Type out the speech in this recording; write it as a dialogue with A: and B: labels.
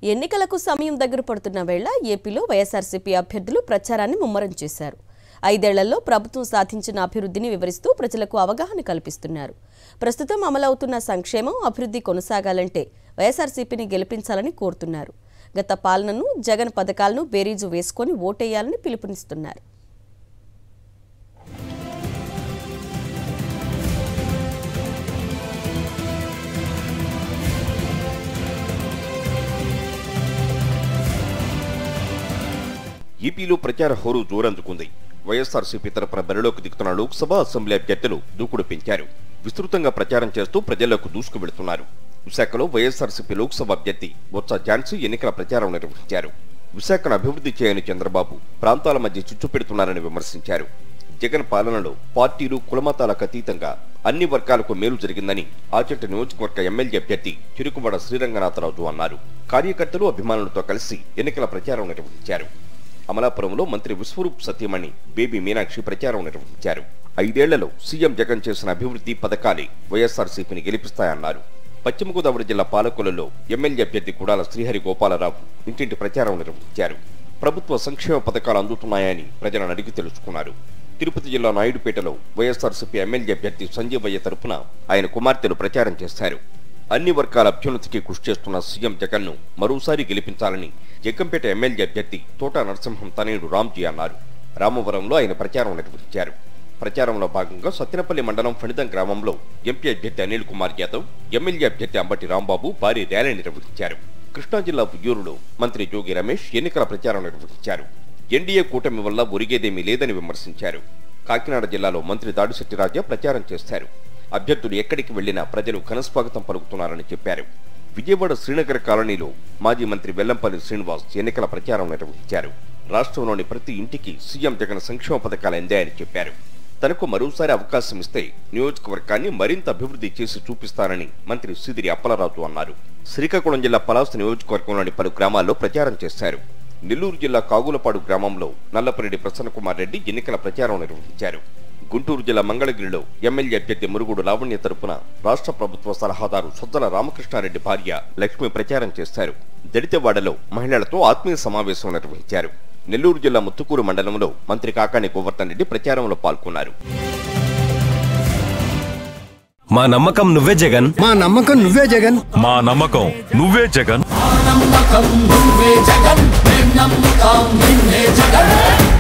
A: ఎన్నికలకు సమయం దగ్గర పడుతున్న వేళ ఏపీలో వైఎస్ఆర్సీపీ అభ్యర్థులు ప్రచారాన్ని ముమ్మరం చేశారు ఐదేళ్లలో ప్రభుత్వం సాధించిన అభివృద్ధిని వివరిస్తూ ప్రజలకు అవగాహన కల్పిస్తున్నారు ప్రస్తుతం అమలవుతున్న సంక్షేమం అభివృద్ధి కొనసాగాలంటే వైఎస్ఆర్సీపీని గెలిపించాలని కోరుతున్నారు గత పాలనను జగన్ పథకాలను బేరీజు వేసుకొని ఓటేయాలని పిలుపునిస్తున్నారు
B: ఏపీలో ప్రచార హోరు జోరందుకుంది వైఎస్ఆర్సీపీ తరపున బరిలోకి దిగుతున్న లోక్సభ అసెంబ్లీ అభ్యర్థులు దూకుడు పెంచారు విస్తృతంగా ప్రచారం చేస్తూ ప్రజల్లోకి దూసుకు వెళుతున్నారు విశాఖలో వైఎస్ఆర్సీపీ లోక్సభ అభ్యర్థి బొత్స ఝాన్సీ ఎన్నికల ప్రచారం నిర్వహించారు విశాఖను అభివృద్ధి చేయని చంద్రబాబు ప్రాంతాల మధ్య చిచ్చు పెడుతున్నారని విమర్శించారు జగన్ పాలనలో పార్టీలు కులమతాలకు అతీతంగా అన్ని వర్గాలకు మేలు జరిగిందని ఆచంట నియోజకవర్గ ఎమ్మెల్యే అభ్యర్థి చిరుకువాడ శ్రీరంగనాథరాజు అన్నారు కార్యకర్తలు అభిమానులతో కలిసి ఎన్నికల ప్రచారం నిర్వహించారు అమలాపురంలో మంత్రి విశ్వరూప్ సత్యమణి బేబీ మీనాక్షి ప్రచారం నిర్వహించారు ఐదేళ్లలో సీఎం జగన్ చేసిన అభివృద్ధి పథకాలే వైఎస్ఆర్సీపీని గెలిపిస్తాయన్నారు పశ్చిమ గోదావరి జిల్లా పాలకులలో ఎమ్మెల్యే అభ్యర్థి కుడాల శ్రీహరి గోపాలరావు ఇంటింటి ప్రచారం నిర్వహించారు ప్రభుత్వ సంక్షేమ పథకాలు అందుతున్నాయని ప్రజలను అడిగి తెలుసుకున్నారు తిరుపతి జిల్లా నాయుడుపేటలో వైఎస్ఆర్సీపీ ఎమ్మెల్యే అభ్యర్థి సంజీవయ్య తరపున ఆయన కుమార్తెలు ప్రచారం చేశారు అన్ని వర్గాల అభ్యున్నతికి కృషి చేస్తున్న సీఎం జగన్ ను మరోసారి గెలిపించాలని జగ్గంపేట ఎమ్మెల్యే అభ్యర్థి తోట నరసింహం తనయుడు రామ్జీ అన్నారు రామవరంలో ఆయన ప్రచారం నిర్వహించారు ప్రచారంలో భాగంగా సత్యనపల్లి మండలం ఫణిదం గ్రామంలో ఎంపీ అభ్యర్థి అనిల్ కుమార్ యాదవ్ ఎమ్మెల్యే అభ్యర్థి అంబటి రాంబాబు భారీ ర్యాలీ నిర్వహించారు కృష్ణా జిల్లా ఉయ్యూరులో మంత్రి జోగి రమేష్ ఎన్నికల ప్రచారం నిర్వహించారు ఎన్డీఏ కూటమి వల్ల ఒరిగేదేమీ లేదని విమర్శించారు కాకినాడ జిల్లాలో మంత్రి దాడిశెట్టి రాజా ప్రచారం చేశారు అభ్యర్థులు ఎక్కడికి వెళ్లినా ప్రజలు ఘనస్వాగతం పలుకుతున్నారని చెప్పారు విజయవాడ శ్రీనగర్ కాలనీలో మాజీ మంత్రి వెల్లంపల్లి శ్రీనివాస్ ఎన్నికల ప్రచారం నిర్వహించారు రాష్ట్రంలోని ప్రతి ఇంటికి సీఎం జగన్ సంక్షేమ పథకాలు అందాయని చెప్పారు తనకు మరోసారి అవకాశం ఇస్తే నియోజకవర్గాన్ని మరింత అభివృద్ధి చేసి చూపిస్తానని మంత్రి సిదిరి అప్పలరాజు అన్నారు శ్రీకాకుళం జిల్లా పలాస నియోజకవర్గంలోని పలు గ్రామాల్లో ప్రచారం చేశారు నెల్లూరు జిల్లా కాగులపాడు గ్రామంలో నల్లపరెడ్డి ప్రసన్నకుమార్ రెడ్డి ఎన్నికల ప్రచారం నిర్వహించారు గుంటూరు జిల్లా మంగళగిరిలో ఎమ్మెల్యే అభ్యర్థి మురుగుడు లావణ్య తరపున రాష్ట్ర ప్రభుత్వ సలహాదారు సొద్దల రామకృష్ణారెడ్డి భార్య లక్ష్మి ప్రచారం చేశారు దళితవాడలో మహిళలతో ఆత్మీయ సమావేశం నిర్వహించారు నెల్లూరు జిల్లా ముత్తుకూరు మండలంలో మంత్రి కాకాని గోవర్ధన్ రెడ్డి ప్రచారంలో పాల్గొన్నారు
C: మా నమ్మకం నువ్వే జగన్
D: మా నమ్మకం నువ్వే జగన్
E: మా నమ్మకం నువ్వే జగన్
F: నమ్మకం నువ్వే జగన్ మేం నమ్ముతాం నిన్నే జగన్